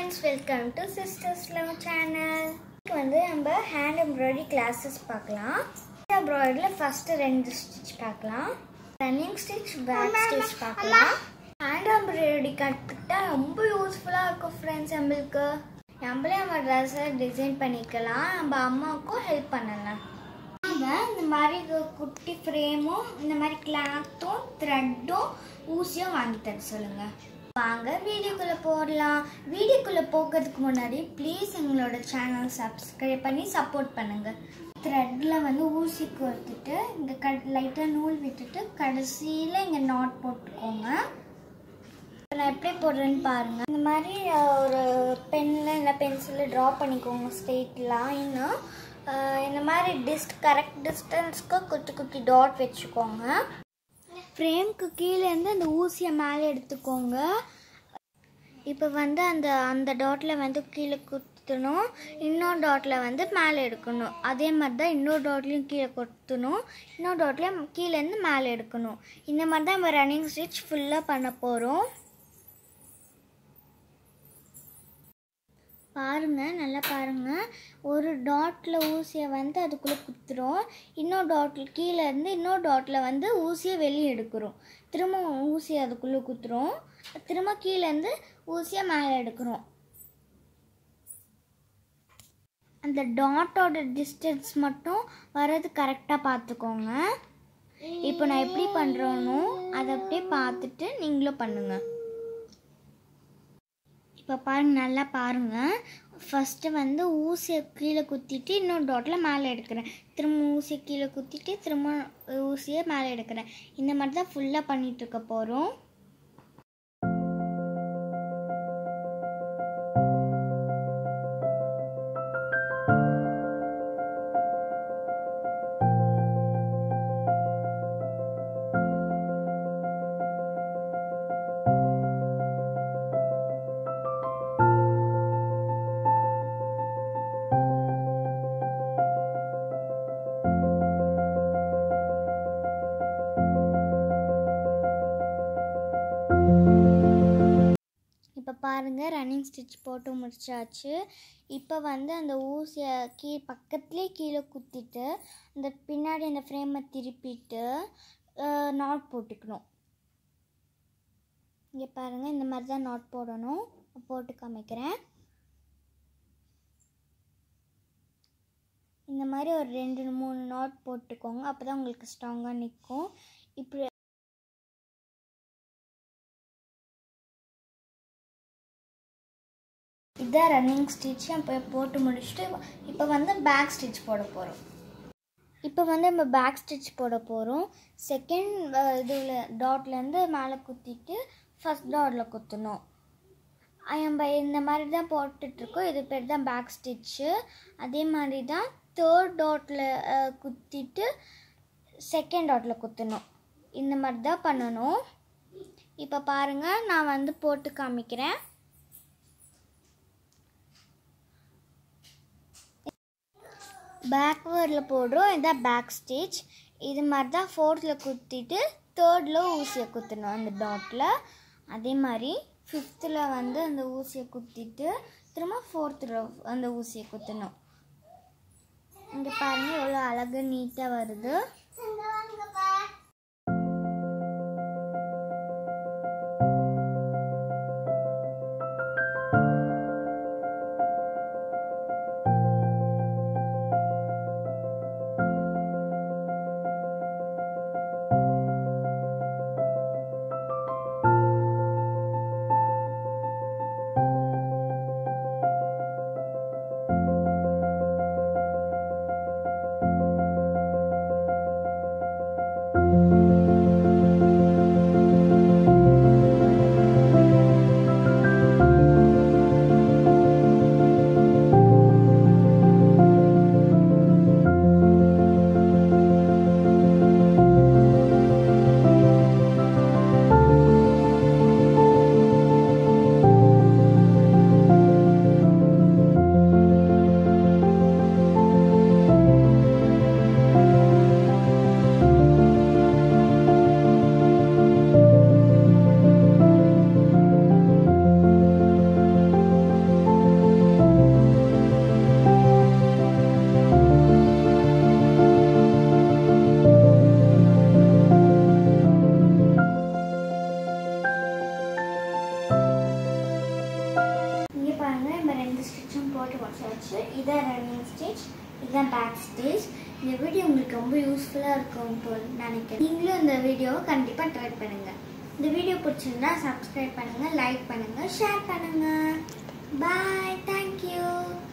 friends welcome to sisters love channel வந்து நம்ம hand embroidery classes பார்க்கலாம் எம்ப்ராய்டரியில் ஃபஸ்ட்டு ரெண்டு ஸ்டிச் பார்க்கலாம் ரன்னிங் ஸ்டிச் பேக் ஸ்டிச் பார்க்கலாம் ஹேண்ட் எம்ப்ராய்டரி கற்றுக்கிட்டா ரொம்ப யூஸ்ஃபுல்லாக இருக்கும் ஃப்ரெண்ட்ஸ் நம்மளுக்கு நம்மளே நம்ம ட்ரெஸ்ஸை டிசைன் பண்ணிக்கலாம் நம்ம அம்மாவுக்கும் ஹெல்ப் பண்ணலாம் நம்ம இந்த மாதிரி கு- குட்டி ஃப்ரேமும் இந்த மாதிரி கிளாத்தும் த்ரெட்டும் ஊசியும் வாங்கி தர சொல்லுங்க வாங்க வீடியோக்குள்ளே போடலாம் வீடியோக்குள்ளே போகிறதுக்கு முன்னாடி ப்ளீஸ் எங்களோட சேனல் சப்ஸ்கிரைப் பண்ணி சப்போர்ட் பண்ணுங்க த்ரெட்டில் வந்து ஊசி கோர்த்துட்டு இந்த க லைட்டாக நூல் விட்டுட்டு கடைசியில் இங்கே நாட் போட்டுக்கோங்க இப்ப நான் எப்படி போடுறேன்னு பாருங்கள் இந்த மாதிரி அஹ், ஒரு பென்னில் இல்லை பென்சிலில் ட்ரா பண்ணிக்கோங்க ஸ்ட்ரெயிட் லைனு இந்த மாதிரி டிஸ்ட் கரெக்ட் டிஸ்டன்ஸ்க்கு குட்டி குட்டி டாட் வச்சுக்கோங்க ஃப்ரேம்க்கு கீழேருந்து அந்த ஊசியை மேலே எடுத்துக்கோங்க இப்போ வந்து அந்த அந்த டாட்டில் வந்து கீழே குத்தணும் இன்னொரு டாட்டில் வந்து மேலே எடுக்கணும் அதே மாதிரி தான் இன்னொரு டாட்லேயும் கீழே குத்தணும் இன்னொரு டாட்லேயும் கீழேருந்து மேலே எடுக்கணும் இந்த மாதிரி தான் நம்ம ரன்னிங் ஸ்டிச் ஃபுல்லாக பண்ண போகிறோம் பாருங்க நல்லா பாருங்க ஒரு டாட்டில் ஊசியை வந்து அதுக்குள்ளே குத்துறோம் இன்னொரு டாட்டில் கீழே இருந்து இன்னொரு டாட்டில் வந்து ஊசியை வெளியே எடுக்கிறோம் திரும்ப ஊசியை அதுக்குள்ளே குத்துறோம் திரும்ப கீழேருந்து ஊசியை மேலே எடுக்கிறோம் அந்த டாட்டோட டிஸ்டன்ஸ் மட்டும் வர்றது கரெக்டாக பார்த்துக்கோங்க இப்போ நான் எப்படி பண்ணுறோனோ அதை அப்படியே பார்த்துட்டு நீங்களும் பண்ணுங்கள் இப்போ பாருங்க நல்லா பாருங்க ஃபஸ்ட்டு வந்து ஊசியை கீழே குத்திட்டு இன்னொரு டாட்டில் மேலே எடுக்கிறேன் திரும்ப ஊசியை கீழே குத்திட்டு திரும்ப ஊசியை மேலே எடுக்கிறேன் இந்த மாதிரி தான் ஃபுல்லாக பண்ணிட்டு இருக்க போகிறோம் இப்போ பாருங்கள் ரன்னிங் ஸ்டிச் போட்டு முடிச்சாச்சு இப்போ வந்து அந்த ஊசியை கீ பக்கத்துலேயே கீழே குத்திட்டு இந்த பின்னாடி அந்த ஃப்ரேமை திருப்பிட்டு நாட் போட்டுக்கணும் இங்கே பாருங்கள் இந்த மாதிரி தான் நாட் போடணும் போட்டு காமிக்கிறேன் இந்த மாதிரி ஒரு ரெண்டு மூணு நாட் போட்டுக்கோங்க அப்போ தான் உங்களுக்கு ஸ்ட்ராங்காக நிற்கும் இப்படி இதான் ரன்னிங் ஸ்டிச் இப்போ போட்டு முடிச்சுட்டு இப்போ வந்து பேக் ஸ்டிச் போட போகிறோம் இப்போ வந்து நம்ம பேக் ஸ்டிச் போட போகிறோம் செகண்ட் இதில் டாட்லேருந்து மேலே குத்திட்டு ஃபஸ்ட் டாட்டில் குத்தணும் அஹ் நம்ம இந்த மாதிரி தான் போட்டுட்ருக்கோம் இது பேர் தான் பேக் ஸ்டிச்சு அதே மாதிரி தான் தேர்ட் டாட்டில் குத்திட்டு செகண்ட் டாட்டில் குத்தணும் இந்த மாதிரி தான் பண்ணணும் இப்போ பாருங்கள் நான் வந்து போட்டு காமிக்கிறேன் பேக்வேர்டில் போடுறோம் இதான் பேக் ஸ்டிச் இது மாதிரி தான் ஃபோர்த்தில் குத்திட்டு தேர்டில் ஊசியை குத்தணும் அந்த டாட்டில் அதே மாதிரி ஃபிஃப்த்தில் வந்து அந்த ஊசியை குத்திட்டு திரும்ப ஃபோர்த்தில் அந்த ஊசியை குத்தணும் இங்கே பாருங்கள் எவ்வளோ அழகு நீட்டாக வருது போட்டு முடிச்சாச்சு இதான் ரன்னிங் ஸ்டிச் இதுதான் பேக் ஸ்டிச் இந்த வீடியோ உங்களுக்கு ரொம்ப யூஸ்ஃபுல்லாக இருக்கும் போல் நினைக்கிறேன் நீங்களும் இந்த வீடியோவை கண்டிப்பாக ட்ரை பண்ணுங்கள் இந்த வீடியோ பிடிச்சிருந்தா சப்ஸ்கிரைப் பண்ணுங்கள் லைக் பண்ணுங்கள் ஷேர் பண்ணுங்கள் பாய் தேங்க்யூ